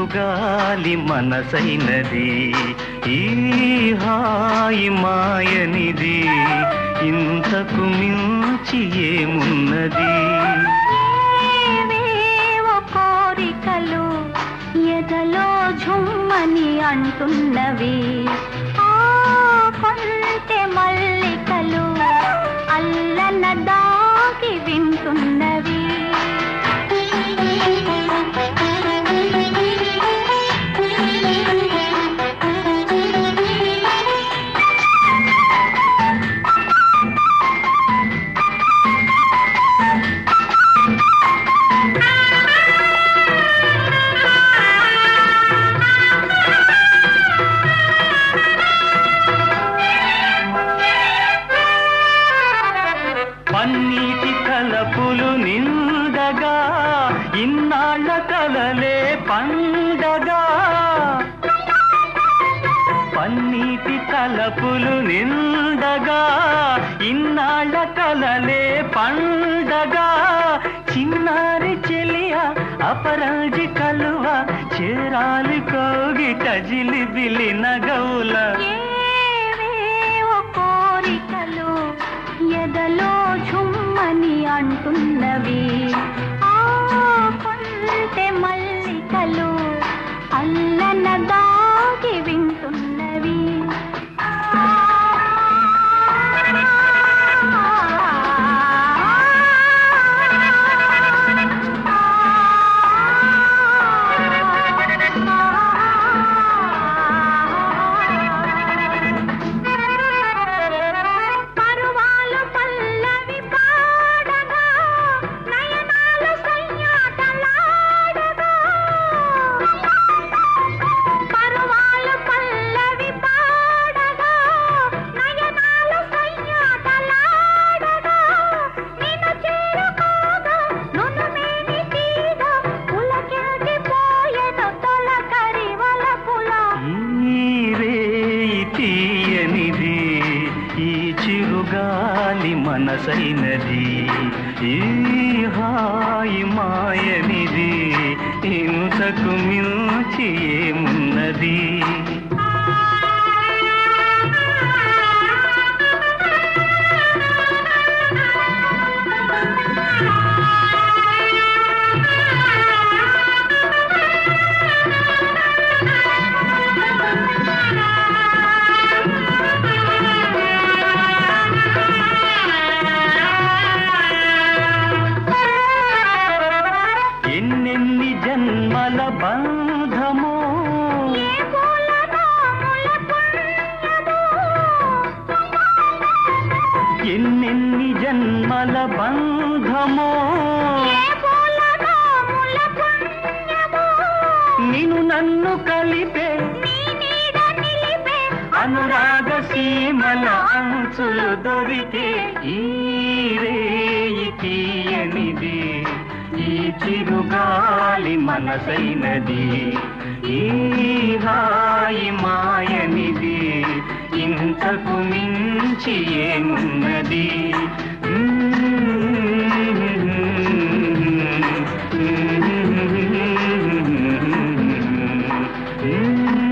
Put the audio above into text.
చిరుగాలి మనసైనది ఈ హాయి మాయనిది ఇంతకు మించి ఏమున్నది ఏవేవో కోరికలు ఎదలో ఝుమ్మని అంటున్నవి ఆ కొంటె మల్లికలు అల్లన దాగి వింటున్నవి పన్నీటి తలపులు నిండగా ఇన్నాళ్ళ కలలే పండగా పన్నీటి తలపులు నిండగా ఇన్నాళ్ళ కలలే పండగా చిన్నారి చెలియ అపరాజి కలువ చేరాలి కోగిట జిలిబిలి నగవుల ఏవేవో కోరికలు ఎదలో ఝుమ్మని అంటున్నవి ఆ కొంటె మల్లికలు అల్లన దాగి వింటున్నవి పరువాలు పల్లవి పాడగా నయనాలు సయ్యాటలాడగా పరువాలు పల్లవి పాడగా నయనాలు సయ్యాటలాడగా నిన్ను చేరుకోగా నునుమేని తీగ పులకించిపోయెను తొలకరి వలపుల ఈ రేయి తీయనిది ఈ చిరుగాలి మనసైనది ఈ హాయి మాయనిది ఇంతకు మించి ఏమున్నది ఎన్నెన్ని జన్మల బంధమో ఏ పూలనో ములపున్నదో ఎన్నెన్ని జన్మల బంధమో ఏ పూలనో ములపున్నదో నిన్ను నన్ను కలిపే నీ నీడ నిలిపే అనురాగ సీమల అంచులు దొరికే ఈ రేయి తీయనిది ఈ చిరుగాలి మనసైనది ఈ హాయి మాయనిది ఇంతకు మించి ఏమున్నది Mm-hmm.